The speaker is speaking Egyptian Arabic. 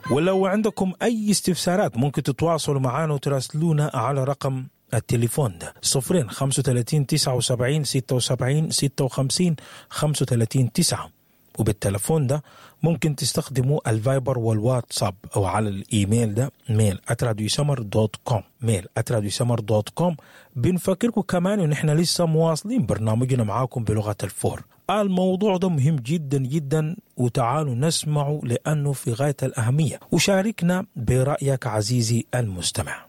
ولو عندكم أي استفسارات ممكن تتواصلوا معنا وتراسلونا على رقم التليفون ده صفرين خمسة وتلاتين تسعة وسبعين ستة وسبعين ستة وخمسين خمسة وتلاتين تسعة وبالتلفون ده ممكن تستخدموا الفايبر والواتساب او على الايميل ده ميل اتراديوسمر دوت كوم ميل اتراديوسمر دوت كوم بنفكركم كمان ان احنا لسه مواصلين برنامجنا معاكم بلغه الفور الموضوع ده مهم جدا جدا وتعالوا نسمعه لانه في غايه الاهميه وشاركنا برايك عزيزي المستمع